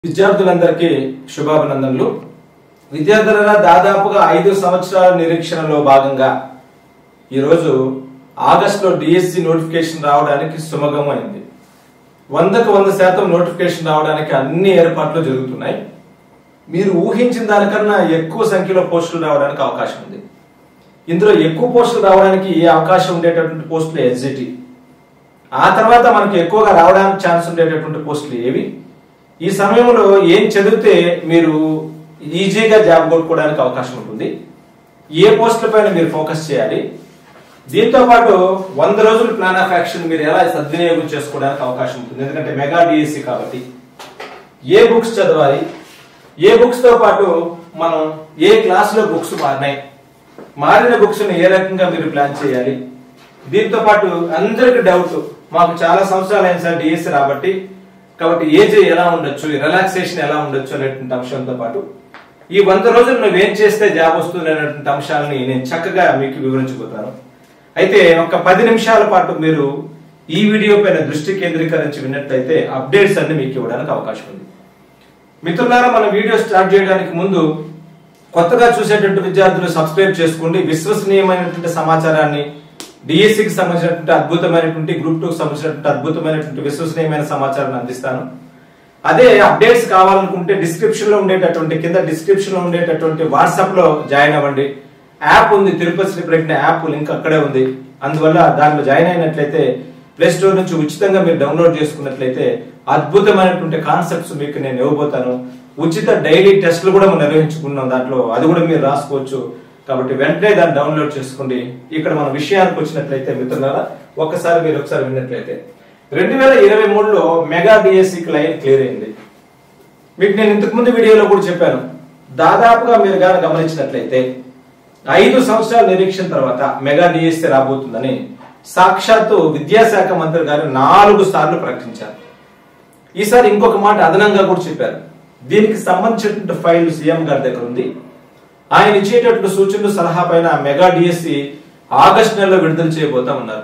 విద్యార్థులందరికీ శుభాభినందనలు విద్యార్థుల దాదాపుగా ఐదు సంవత్సరాల నిరీక్షణలో భాగంగా ఈరోజు ఆగస్టులో డిఎస్సి నోటిఫికేషన్ రావడానికి సుమగమైంది వందకు వంద శాతం నోటిఫికేషన్ రావడానికి అన్ని ఏర్పాట్లు జరుగుతున్నాయి మీరు ఊహించిన దానికన్నా ఎక్కువ సంఖ్యలో పోస్టులు రావడానికి అవకాశం ఉంది ఇందులో ఎక్కువ పోస్టులు రావడానికి అవకాశం ఉండేటటువంటి పోస్టులు ఎస్జిటి ఆ తర్వాత మనకి ఎక్కువగా రావడానికి ఛాన్స్ ఉండేటటువంటి పోస్టులు ఏవి ఈ సమయంలో ఏం చదివితే మీరు ఈజీగా జాబ్ కొట్టుకోవడానికి అవకాశం ఉంటుంది ఏ పోస్టుల పైన మీరు ఫోకస్ చేయాలి దీంతో పాటు వంద రోజుల ప్లాన్ ఆఫ్ యాక్షన్ మీరు ఎలా సద్వినియోగం చేసుకోవడానికి అవకాశం ఉంటుంది ఎందుకంటే మెగా డిఎస్సి కాబట్టి ఏ బుక్స్ చదవాలి ఏ బుక్స్ తో పాటు మనం ఏ క్లాస్ లో బుక్స్ మారినాయి మారిన బుక్స్ ని ఏ రకంగా మీరు ప్లాన్ చేయాలి దీంతో పాటు అందరికి డౌట్ మాకు చాలా సంవత్సరాలు అయింది సార్ డిఎస్సి రాబట్టి కాబట్టి ఏజ్ ఎలా ఉండొచ్చు రిలాక్సేషన్ ఎలా ఉండొచ్చు అనేటువంటి అంశంతో పాటు ఈ వంద రోజులు నువ్వేం చేస్తే జాబ్ వస్తుంది అనేటువంటి అంశాలని నేను చక్కగా మీకు వివరించబోతాను అయితే ఒక పది నిమిషాల పాటు మీరు ఈ వీడియో పైన దృష్టి కేంద్రీకరించి విన్నట్లయితే అప్డేట్స్ అన్ని మీకు ఇవ్వడానికి అవకాశం ఉంది మిత్రులారా మన వీడియో స్టార్ట్ చేయడానికి ముందు కొత్తగా చూసేటటువంటి విద్యార్థులు సబ్స్క్రైబ్ చేసుకోండి విశ్వసనీయమైనటువంటి సమాచారాన్ని డిఎస్సికి సంబంధించినటువంటి అద్భుతమైనటువంటి గ్రూప్ టూకి సంబంధించినటువంటి అద్భుతమైనటువంటి విశ్వసనీయమైన సమాచారాన్ని అందిస్తాను అదే అప్డేట్స్ కావాలనుకుంటే డిస్క్రిప్షన్ లో ఉండేటటువంటి కింద డిస్క్రిప్షన్ లో ఉండేటటువంటి వాట్సాప్ లో జాయిన్ అవ్వండి యాప్ ఉంది తిరుపతి శ్రీ ప్రజ్ఞ యాప్ లింక్ అక్కడే ఉంది అందువల్ల దాంట్లో జాయిన్ అయినట్లయితే ప్లే స్టోర్ నుంచి ఉచితంగా మీరు డౌన్లోడ్ చేసుకున్నట్లయితే అద్భుతమైనటువంటి కాన్సెప్ట్స్ మీకు నేను ఇవ్వబోతాను ఉచిత డైలీ టెస్ట్లు కూడా మనం నిర్వహించుకున్నాం దాంట్లో అది కూడా మీరు రాసుకోవచ్చు కాబట్టి వెంటనే దాన్ని డౌన్లోడ్ చేసుకోండి ఇక్కడ మన విషయానికి వచ్చినట్లయితే మిత్రులారా ఒక్కసారి మీరు ఒకసారి విన్నట్లయితే రెండు వేల ఇరవై మూడులో మెగా డిఎస్సి లైన్ క్లియర్ అయింది మీకు నేను ఇంతకు ముందు వీడియోలో కూడా చెప్పాను దాదాపుగా మీరు కానీ గమనించినట్లయితే ఐదు సంవత్సరాల నిరీక్షణ తర్వాత మెగా డిఎస్సి రాబోతుందని సాక్షాత్తు విద్యాశాఖ మంత్రి గారు నాలుగు సార్లు ప్రకటించారు ఈసారి ఇంకొక మాట అదనంగా కూడా చెప్పారు దీనికి సంబంధించినటువంటి ఫైల్ సీఎం గారి దగ్గర ఉంది ఆయన ఇచ్చేటటువంటి సూచనలు సలహా పైన మెగా డిఎస్సి ఆగస్టు నెలలో విడుదల చేయబోతా ఉన్నారు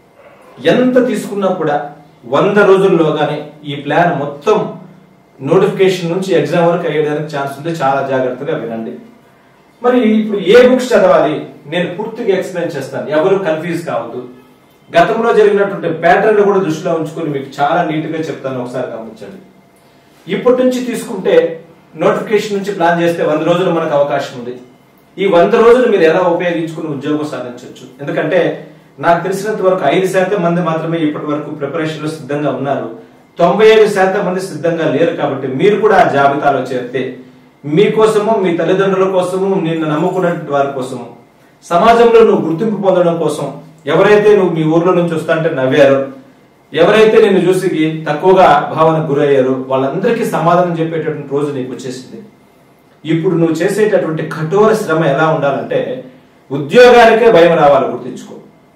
ఎంత తీసుకున్నా కూడా వంద రోజుల్లోగానే ఈ ప్లాన్ మొత్తం నోటిఫికేషన్ నుంచి ఎగ్జామ్ వరకు అయ్యేదానికి ఛాన్స్ ఉంది చాలా జాగ్రత్తగా వినండి మరి ఇప్పుడు ఏ బుక్స్ చదవాలి నేను పూర్తిగా ఎక్స్ప్లెయిన్ చేస్తాను ఎవరు కన్ఫ్యూజ్ కావద్దు గతంలో జరిగినటువంటి ప్యాటర్న్ కూడా దృష్టిలో ఉంచుకొని మీకు చాలా నీట్ గా చెప్తాను ఒకసారి గమనించండి ఇప్పటి నుంచి తీసుకుంటే నోటిఫికేషన్ నుంచి ప్లాన్ చేస్తే వంద రోజులు మనకు అవకాశం ఉంది ఈ వంద రోజులు మీరు ఎలా ఉపయోగించుకుని ఉద్యోగం సాధించవచ్చు ఎందుకంటే నాకు తెలిసినంత వరకు ఐదు శాతం మంది మాత్రమే ఇప్పటి వరకు ప్రిపరేషన్ లో సిద్ధంగా ఉన్నారు తొంభై ఐదు శాతం మంది సిద్ధంగా లేరు కాబట్టి మీరు కూడా ఆ జాబితాలో చేరితే మీకోసము మీ తల్లిదండ్రుల కోసము నిన్ను నమ్ముకున్నటువంటి వారి కోసము సమాజంలో నువ్వు గుర్తింపు పొందడం కోసం ఎవరైతే నువ్వు మీ ఊర్లో నుంచి వస్తా అంటే నవ్వారో ఎవరైతే నిన్ను చూసి తక్కువగా భావనకు గురయ్యారో వాళ్ళందరికీ సమాధానం చెప్పేటటువంటి రోజు నీకు వచ్చేసింది ఇప్పుడు నువ్వు చేసేటటువంటి కఠోర శ్రమ ఎలా ఉండాలంటే ఉద్యోగానికే భయం రావాలి గుర్తించుకో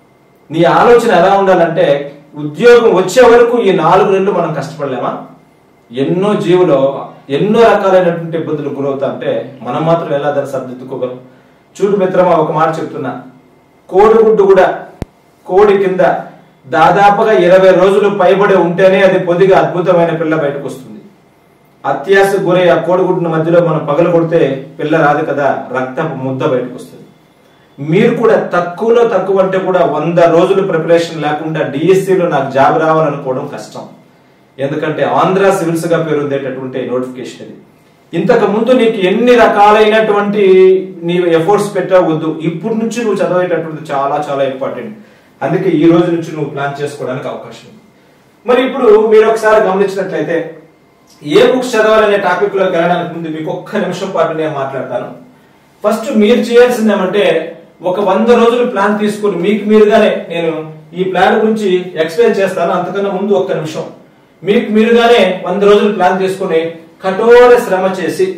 నీ ఆలోచన ఎలా ఉండాలంటే ఉద్యోగం వచ్చే వరకు ఈ నాలుగు నెలలు మనం కష్టపడలేమా ఎన్నో జీవులో ఎన్నో రకాలైనటువంటి ఇబ్బందులు గురవుతా అంటే మనం మాత్రం ఎలా దాన్ని సర్దిద్దుకోగలం చూడు మిత్రమా ఒక మాట చెప్తున్నా కోడిగుడ్డు కూడా కోడి కింద దాదాపుగా ఇరవై రోజులు పైబడి ఉంటేనే అది పొదిగా అద్భుతమైన పిల్ల బయటకు వస్తుంది అత్యాస గురై ఆ కోడిగుడ్డున మధ్యలో మనం పగల కొడితే పిల్ల రాదు కదా రక్తపు ముద్ద బయటకు వస్తుంది మీరు కూడా తక్కువలో తక్కువ అంటే కూడా వంద రోజులు ప్రిపరేషన్ లేకుండా డిఎస్సిలో నాకు జాబ్ రావాలనుకోవడం కష్టం ఎందుకంటే ఆంధ్ర సివిల్స్ గా పేరుందేటటువంటి నోటిఫికేషన్ ఇది ఇంతకు ముందు నీకు ఎన్ని రకాలైనటువంటి నీ ఎఫర్ట్స్ పెట్టవద్దు ఇప్పుడు నుంచి నువ్వు చదివేటటువంటి చాలా చాలా ఇంపార్టెంట్ అందుకే ఈ రోజు నుంచి నువ్వు ప్లాన్ చేసుకోవడానికి అవకాశం ఉంది మరి ఇప్పుడు మీరు ఒకసారి గమనించినట్లయితే ఏ బుక్స్ చదవాలనే టాపిక్ లోకి వెళ్ళడానికి ముందు మీకు ఒక్క నిమిషం పాటు నేను మాట్లాడతాను ఫస్ట్ మీరు చేయాల్సింది ఏమంటే ఒక వంద రోజులు ప్లాన్ తీసుకుని మీకు మీరుగానే నేను ఈ ప్లాన్ గురించి ఎక్స్ప్లెయిన్ చేస్తాను అంతకన్నా ముందు ఒక్క నిమిషం మీకు మీరుగానే వంద రోజులు ప్లాన్ తీసుకుని కఠోర శ్రమ చేసి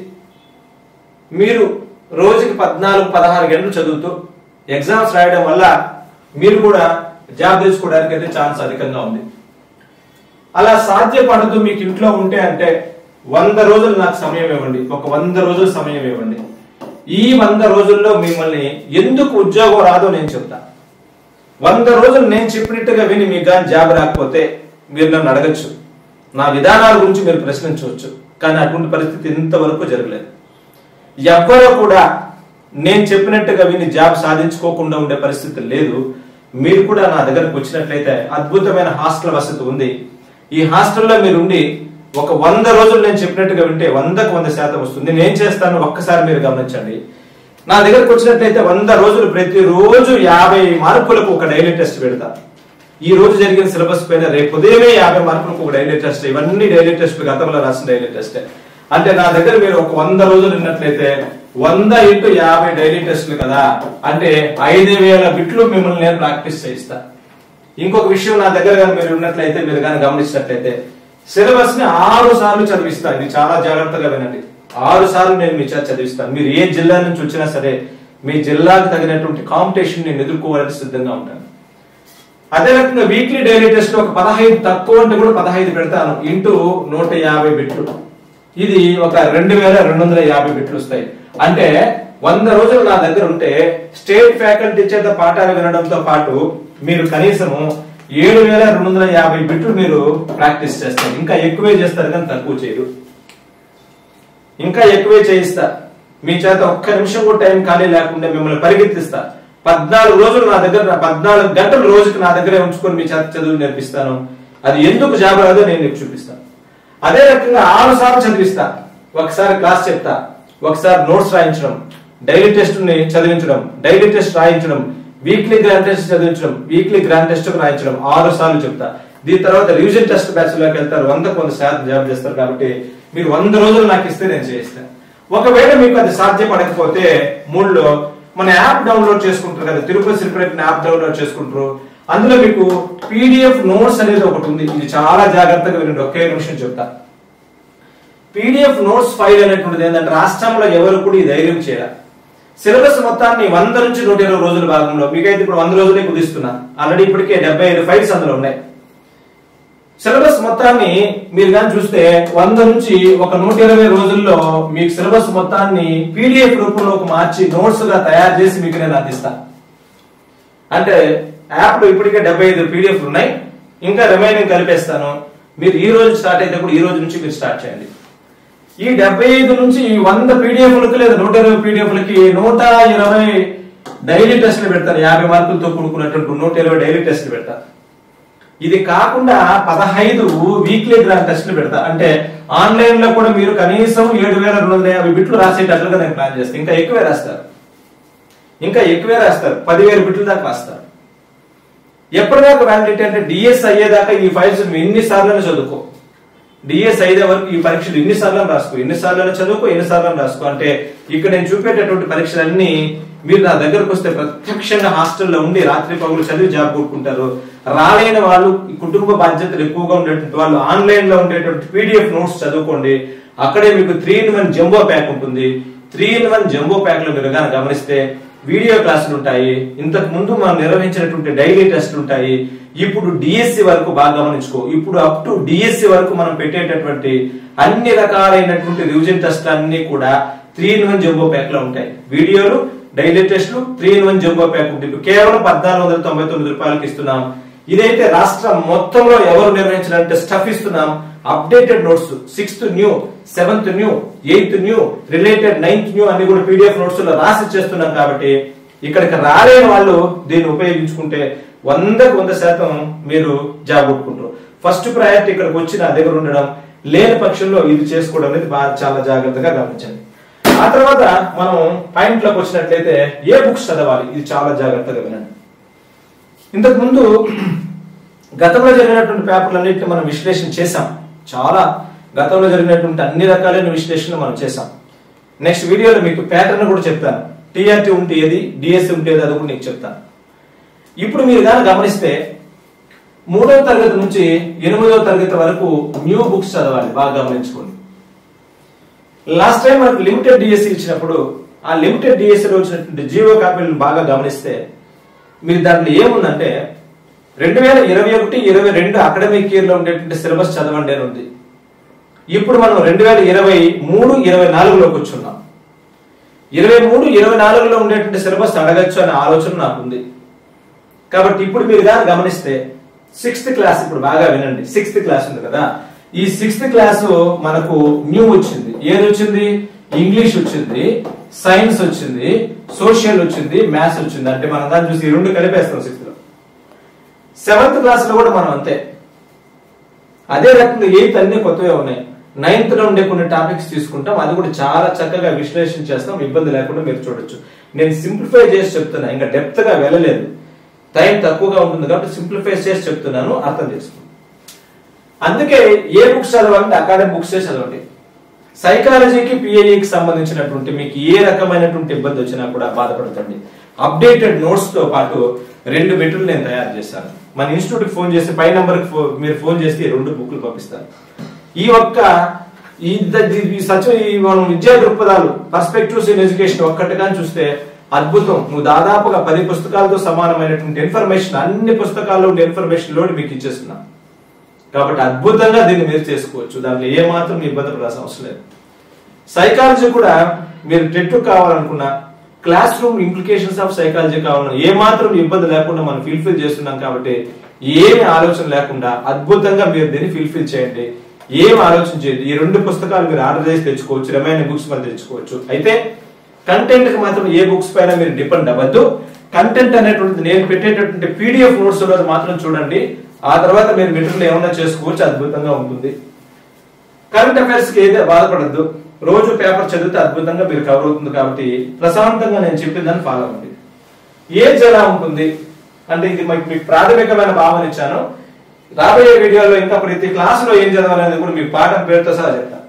మీరు రోజుకి పద్నాలుగు పదహారు గంటలు చదువుతూ ఎగ్జామ్స్ రాయడం వల్ల మీరు కూడా జాబ్ తెచ్చుకోవడానికి అయితే ఛాన్స్ అధికంగా ఉంది అలా సాధ్యపడదు మీకు ఇంట్లో ఉంటే అంటే వంద రోజులు నాకు సమయం ఇవ్వండి ఒక వంద రోజులు సమయం ఇవ్వండి ఈ వంద రోజుల్లో మిమ్మల్ని ఎందుకు ఉద్యోగం రాదో నేను చెప్తా వంద రోజులు నేను చెప్పినట్టుగా విని మీకు కానీ జాబ్ రాకపోతే మీరు నన్ను అడగచ్చు నా విధానాల గురించి మీరు ప్రశ్నించవచ్చు కానీ అటువంటి పరిస్థితి ఇంతవరకు జరగలేదు ఎవ్వరూ కూడా నేను చెప్పినట్టుగా విని జాబ్ సాధించుకోకుండా ఉండే పరిస్థితి లేదు మీరు కూడా నా దగ్గరకు వచ్చినట్లయితే అద్భుతమైన హాస్టల్ వసతి ఉంది ఈ హాస్టల్లో మీరు ఉండి ఒక వంద రోజులు నేను చెప్పినట్టుగా వింటే వందకు వంద శాతం వస్తుంది నేను చేస్తాను ఒక్కసారి మీరు గమనించండి నా దగ్గరకు వచ్చినట్లయితే వంద రోజులు ప్రతి రోజు యాభై మార్కులకు ఒక డైలీ టెస్ట్ పెడతా ఈ రోజు జరిగిన సిలబస్ పైన రేపు ఉదయమే యాభై మార్కులకు ఒక డైలీ టెస్ట్ ఇవన్నీ డైలీ టెస్ట్ గతంలో రాసిన డైలీ టెస్ట్ అంటే నా దగ్గర మీరు ఒక వంద రోజులు ఉన్నట్లయితే వంద ఇంటూ యాభై డైలీ టెస్ట్లు కదా అంటే ఐదు వేల బిట్లు మిమ్మల్ని నేను ప్రాక్టీస్ చేయిస్తా ఇంకొక విషయం నా దగ్గర కానీ మీరు ఉన్నట్లయితే మీరు కానీ గమనించినట్లయితే సిలబస్ ని ఆరు సార్లు చదివిస్తా ఇది చాలా జాగ్రత్తగా వినండి ఆరు సార్లు నేను మీ చేత చదివిస్తాను మీరు ఏ జిల్లా నుంచి వచ్చినా సరే మీ జిల్లాకు తగినటువంటి కాంపిటీషన్ నేను ఎదుర్కోవాలని సిద్ధంగా ఉంటాను అదే రకంగా వీక్లీ డైలీ టెస్ట్ ఒక పదహైదు తక్కువ అంటే కూడా పదహైదు పెడతాను ఇంటూ నూట యాభై బిట్లు ఇది ఒక రెండు వేల రెండు వందల యాభై బిట్లు వస్తాయి అంటే వంద రోజులు నా దగ్గర ఉంటే స్టేట్ ఫ్యాకల్టీ చేత పాఠాలు వినడంతో పాటు మీరు కనీసము ఏడు వేల రెండు వందల యాభై బిట్లు మీరు ప్రాక్టీస్ చేస్తారు ఇంకా ఎక్కువే చేస్తారు కానీ తక్కువ చేయరు ఇంకా ఎక్కువే చేయిస్తా మీ చేత ఒక్క నిమిషం కూడా టైం ఖాళీ లేకుండా మిమ్మల్ని పరిగెత్తిస్తా పద్నాలుగు రోజులు నా దగ్గర పద్నాలుగు గంటలు రోజుకి నా దగ్గరే ఉంచుకొని మీ చేత చదువు నేర్పిస్తాను అది ఎందుకు జాబ్ రాదో నేను మీకు చూపిస్తాను అదే రకంగా ఆరు సార్లు చదివిస్తా ఒకసారి క్లాస్ చెప్తా ఒకసారి నోట్స్ రాయించడం డైలీ టెస్ట్ ని చదివించడం డైలీ టెస్ట్ రాయించడం వీక్లీ గ్రాండ్ టెస్ట్ చదివించడం వీక్లీ గ్రాండ్ టెస్ట్ రాయించడం ఆరు సార్లు చెప్తా దీని తర్వాత రివిజన్ టెస్ట్ బ్యాచ్ లోకి వెళ్తారు వంద కొంత శాతం జాబ్ చేస్తారు కాబట్టి మీరు వంద రోజులు నాకు ఇస్తే నేను చేయిస్తాను ఒకవేళ మీకు అది సాధ్యపడకపోతే మూడులో మన యాప్ డౌన్లోడ్ చేసుకుంటారు కదా తిరుపతి శ్రీపతి యాప్ డౌన్లోడ్ చేసుకుంటారు అందులో మీకు పీడిఎఫ్ నోట్స్ అనేది ఒకటి ఉంది ఇది చాలా జాగ్రత్తగా వినండి ఒకే నిమిషం చెప్తా పీడిఎఫ్ నోట్స్ ఫైల్ అనేటువంటిది ఏంటంటే రాష్ట్రంలో ఎవరు కూడా ఈ ధైర్యం చేయాలి సిలబస్ మొత్తాన్ని వంద నుంచి నూట ఇరవై రోజుల భాగంలో మీకైతే ఇప్పుడు వంద రోజులే కుదిస్తున్నా ఆల్రెడీ ఇప్పటికే డెబ్బై ఐదు ఫైల్స్ అందులో ఉన్నాయి సిలబస్ మొత్తాన్ని మీరు కానీ చూస్తే వంద నుంచి ఒక నూట ఇరవై రోజుల్లో మీకు సిలబస్ మొత్తాన్ని పీడిఎఫ్ రూపంలోకి మార్చి నోట్స్ గా తయారు చేసి మీకు నేను అందిస్తా అంటే యాప్ లో ఇప్పటికే డెబ్బై ఐదు పీడిఎఫ్ ఉన్నాయి ఇంకా రిమైనింగ్ కలిపేస్తాను మీరు ఈ రోజు స్టార్ట్ అయితే కూడా ఈ రోజు నుంచి మీరు స్టార్ట్ చేయండి ఈ డెబ్బై ఐదు నుంచి ఈ వంద పీడిఎఫ్లకి లేదా నూట ఇరవై పీడిఎఫ్లకి నూట ఇరవై డైలీ టెస్ట్లు పెడతాను యాభై మార్కులతో కూడుకున్నటువంటి నూట ఇరవై డైలీ టెస్ట్లు పెడతాను ఇది కాకుండా పదహైదు వీక్లీ గ్రాండ్ టెస్ట్లు పెడతా అంటే ఆన్లైన్ లో కూడా మీరు కనీసం ఏడు వేల రెండు వందల యాభై బిట్లు రాసేటట్లుగా నేను ప్లాన్ చేస్తాను ఇంకా ఎక్కువే రాస్తారు ఇంకా ఎక్కువే రాస్తారు పదివేల బిట్ల దాకా రాస్తారు ఎప్పటిదాకా వ్యాలిడిటీ అంటే డిఎస్ అయ్యేదాకా ఈ ఫైల్స్ నువ్వు ఎన్ని సార్లు చదువుకో డిఎస్ అయ్యే వరకు ఈ పరీక్షలు ఎన్ని సార్లు రాసుకో ఎన్ని సార్లు చదువుకో ఎన్ని సార్లు రాసుకో అంటే ఇక్కడ నేను చూపేటటువంటి పరీక్షలన్నీ మీరు నా దగ్గరకు వస్తే ప్రత్యక్షంగా హాస్టల్లో ఉండి రాత్రి పగులు చదివి జాబ్ కొట్టుకుంటారు రాలేని వాళ్ళు ఈ కుటుంబ బాధ్యతలు ఎక్కువగా ఉండేటువంటి వాళ్ళు ఆన్లైన్ లో ఉండేటువంటి పీడిఎఫ్ నోట్స్ చదువుకోండి అక్కడే మీకు three in one jumbo pack ఉంటుంది three in one jumbo pack లో మీరు కనుక గమనిస్తే వీడియో క్లాసులు ఉంటాయి ఇంతకు ముందు మనం నిర్వహించినటువంటి డైలీ టెస్ట్లు ఉంటాయి ఇప్పుడు డిఎస్సి వరకు బాగా గమనించుకో ఇప్పుడు అప్ టు డిఎస్సి వరకు మనం పెట్టేటటువంటి అన్ని రకాలైనటువంటి రివిజన్ టెస్ట్లు అన్ని కూడా three in one jumbo pack లో ఉంటాయి వీడియోలు డైలీ టెస్ట్లు three in one jumbo pack ఉంటుంది ఇప్పుడు కేవలం పద్నాలుగు వందల తొంభై తొమ్మిది రూపాయలకి ఇస్తున్నాం ఇదైతే రాష్ట్రం మొత్తంలో ఎవరు నిర్వహించాలంటే స్టఫ్ ఇస్తున్నాం updated notes sixth new seventh new eighth new related ninth new అన్ని కూడా పీడిఎఫ్ నోట్స్ లో రాసి చేస్తున్నాం కాబట్టి ఇక్కడికి రాలేని వాళ్ళు దీన్ని ఉపయోగించుకుంటే వందకు వంద శాతం మీరు జాబ్ కొట్టుకుంటారు ఫస్ట్ ప్రయారిటీ ఇక్కడికి వచ్చి నా దగ్గర ఉండడం లేని పక్షంలో ఇది చేసుకోవడం అనేది బాగా చాలా జాగ్రత్తగా గమనించండి ఆ తర్వాత మనం పాయింట్ లోకి వచ్చినట్లయితే ఏ బుక్స్ చదవాలి ఇది చాలా జాగ్రత్తగా వినండి ఇంతకు ముందు గతంలో జరిగినటువంటి పేపర్లన్నింటినీ మనం విశ్లేషణ చేశాం చాలా గతంలో జరిగినటువంటి అన్ని రకాలైన విశ్లేషణ మనం చేశాం నెక్స్ట్ వీడియోలో మీకు ప్యాటర్న్ కూడా చెప్తాను టీఆర్టీ ఉంటే ఏది డిఎస్సి ఉంటే ఏది అది కూడా నీకు చెప్తాను ఇప్పుడు మీరు కానీ గమనిస్తే మూడవ తరగతి నుంచి ఎనిమిదవ తరగతి వరకు న్యూ బుక్స్ చదవాలి బాగా గమనించుకోండి లాస్ట్ టైం మనకు లిమిటెడ్ డిఎస్సి ఇచ్చినప్పుడు ఆ లిమిటెడ్ డిఎస్సిలో వచ్చినటువంటి జీవో కాపీలను బాగా గమనిస్తే మీరు దాంట్లో ఏముందంటే రెండు వేల ఇరవై ఒకటి ఇరవై రెండు అకాడమిక్ ఇయర్ లో ఉండేటువంటి సిలబస్ చదవండి అని ఉంది ఇప్పుడు మనం రెండు వేల ఇరవై మూడు ఇరవై నాలుగులోకి వచ్చున్నాం ఇరవై మూడు ఇరవై నాలుగులో ఉండేటువంటి సిలబస్ అడగచ్చు అనే ఆలోచన నాకు ఉంది కాబట్టి ఇప్పుడు మీరు కానీ గమనిస్తే సిక్స్త్ క్లాస్ ఇప్పుడు బాగా వినండి సిక్స్త్ క్లాస్ ఉంది కదా ఈ సిక్స్త్ క్లాస్ మనకు న్యూ వచ్చింది ఏది వచ్చింది ఇంగ్లీష్ వచ్చింది సైన్స్ వచ్చింది సోషల్ వచ్చింది మ్యాథ్స్ వచ్చింది అంటే మనం దాన్ని చూసి ఈ రెండు కలిపేస్తాం సిక్స్త్ లో సెవెంత్ క్లాస్ లో కూడా మనం అంతే అదే రకంగా ఎయిత్ అన్ని కొత్తవే ఉన్నాయి నైన్త్ లో ఉండే కొన్ని టాపిక్స్ తీసుకుంటాం అది కూడా చాలా చక్కగా విశ్లేషణ చేస్తాం ఇబ్బంది లేకుండా మీరు చూడొచ్చు నేను సింప్లిఫై చేసి చెప్తున్నా ఇంకా డెప్త్ గా వెళ్ళలేదు టైం తక్కువగా ఉంటుంది కాబట్టి సింప్లిఫై చేసి చెప్తున్నాను అర్థం చేసుకోండి అందుకే ఏ బుక్స్ చదవాలంటే అకాడమిక్ బుక్స్ చదవండి సైకాలజీకి పిఐఈకి సంబంధించినటువంటి మీకు ఏ రకమైనటువంటి ఇబ్బంది వచ్చినా కూడా బాధపడతండి అప్డేటెడ్ నోట్స్ తో పాటు రెండు మెటీరియల్ నేను తయారు చేశాను మన ఇన్స్టిట్యూట్ కి ఫోన్ చేసి పై నంబర్ మీరు ఫోన్ చేస్తే ఈ రెండు బుక్లు పంపిస్తాను ఈ ఒక్క ఈ ద- ది- ఈ సచ ఈ మనం విద్యా దృక్పథాలు పర్స్పెక్టివ్స్ ఇన్ ఎడ్యుకేషన్ ఒక్కటిగా చూస్తే అద్భుతం నువ్వు దాదాపుగా పది పుస్తకాలతో సమానమైనటువంటి ఇన్ఫర్మేషన్ అన్ని పుస్తకాల్లో ఉండే ఇన్ఫర్మేషన్ లోడ్ మీకు ఇచ్చేస్తున్నా కాబట్టి అద్భుతంగా దీన్ని మీరు చేసుకోవచ్చు దాంట్లో ఏ మాత్రం ఇబ్బంది పడాల్సిన అవసరం లేదు సైకాలజీ కూడా మీరు టెట్ కావాలనుకున్నా classroom implications of psychology కావాలన్నా ఏ మాత్రం ఇబ్బంది లేకుండా మనం ఫిల్ఫిల్ చేస్తున్నాం కాబట్టి ఏమి ఆలోచన లేకుండా అద్భుతంగా మీరు దీన్ని ఫిల్ఫిల్ చేయండి ఏం ఆలోచన చేయదు ఈ రెండు పుస్తకాలు మీరు ఆర్డర్ చేసి తెచ్చుకోవచ్చు రిమైనింగ్ బుక్స్ మరి తెచ్చుకోవచ్చు అయితే కంటెంట్ కి మాత్రం ఏ బుక్స్ పైన మీరు డిపెండ్ అవ్వద్దు కంటెంట్ అనేటువంటిది నేను పెట్టేటటువంటి పీడిఎఫ్ నోట్స్ లో మాత్రం చూడండి ఆ తర్వాత మీరు మెటీరియల్ ఏమన్నా చేసుకోవచ్చు అద్భుతంగా ఉంటుంది కరెంట్ అఫైర్స్ కి ఏదే బాధపడద్దు రోజు పేపర్ చదివితే అద్భుతంగా మీరు కవర్ అవుతుంది కాబట్టి ప్రశాంతంగా నేను చెప్పేదాన్ని ఫాలో అవ్వండి ఏజ్ ఎలా ఉంటుంది అంటే ఇది మీకు మీకు ప్రాథమికమైన భావన ఇచ్చాను రాబోయే వీడియోలో ఇంకా ప్రతి క్లాస్ లో ఏం చదవాలనేది కూడా మీకు పాఠం పేరుతో సహా చెప్తాను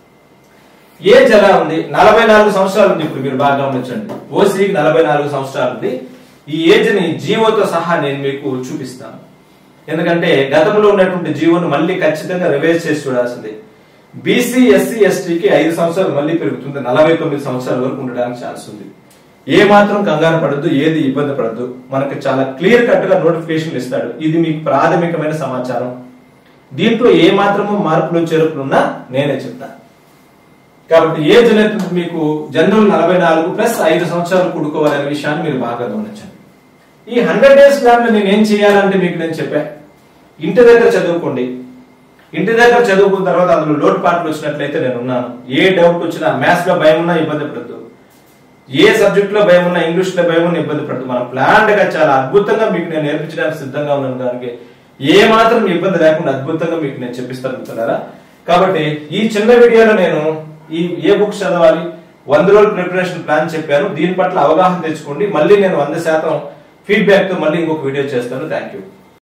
ఏజ్ ఎలా ఉంది నలభై నాలుగు సంవత్సరాలు ఉంది ఇప్పుడు మీరు బాగా గమనించండి ఓసీకి నలభై నాలుగు సంవత్సరాలు ఉంది ఈ ఏజ్ ని జీవోతో సహా నేను మీకు చూపిస్తాను ఎందుకంటే గతంలో ఉన్నటువంటి జీవోను మళ్ళీ ఖచ్చితంగా రివైజ్ చేసి చూడాల్సింది బీసీ ఎస్సీ ఎస్టీకి ఐదు సంవత్సరాలు మళ్ళీ పెరుగుతుంది నలభై తొమ్మిది సంవత్సరాల వరకు ఉండడానికి ఛాన్స్ ఉంది ఏ మాత్రం కంగారు పడద్దు ఏది ఇబ్బంది పడద్దు మనకు చాలా క్లియర్ కట్ గా నోటిఫికేషన్ ఇస్తాడు ఇది మీకు ప్రాథమికమైన సమాచారం దీంట్లో ఏ మాత్రము మార్పులు చేర్పులు ఉన్నా నేనే చెప్తాను కాబట్టి ఏజ్ అనేది మీకు జనరల్ నలభై నాలుగు ప్లస్ ఐదు సంవత్సరాలు కూడుకోవాలనే విషయాన్ని మీరు బాగా గమనించండి ఈ హండ్రెడ్ డేస్ ప్లాన్ లో నేను ఏం చేయాలంటే మీకు నేను చెప్పా ఇంటి దగ్గర చదువుకోండి ఇంటి దగ్గర చదువుకున్న తర్వాత అందులో లోటు పాటలు వచ్చినట్లయితే నేను ఉన్నాను ఏ డౌట్ వచ్చినా మ్యాథ్స్ లో భయం ఉన్నా ఇబ్బంది పడద్దు ఏ సబ్జెక్ట్ లో భయం ఉన్నా ఇంగ్లీష్ లో భయం ఉన్నా ఇబ్బంది పడదు మనం ప్లాన్డ్ గా చాలా అద్భుతంగా మీకు నేను నేర్పించడానికి సిద్ధంగా ఉన్నాను దానికి ఏ మాత్రం ఇబ్బంది లేకుండా అద్భుతంగా మీకు నేను చెప్పిస్తాను మిత్రులారా కాబట్టి ఈ చిన్న వీడియోలో నేను ఈ ఏ బుక్స్ చదవాలి వంద రోజుల ప్రిపరేషన్ ప్లాన్ చెప్పాను దీని పట్ల అవగాహన తెచ్చుకోండి మళ్ళీ నేను వంద శాతం ఫీడ్బ్యాక్ తో మళ్ళీ ఇంకొక వీడియో చేస్తాను థ్యాంక్ యూ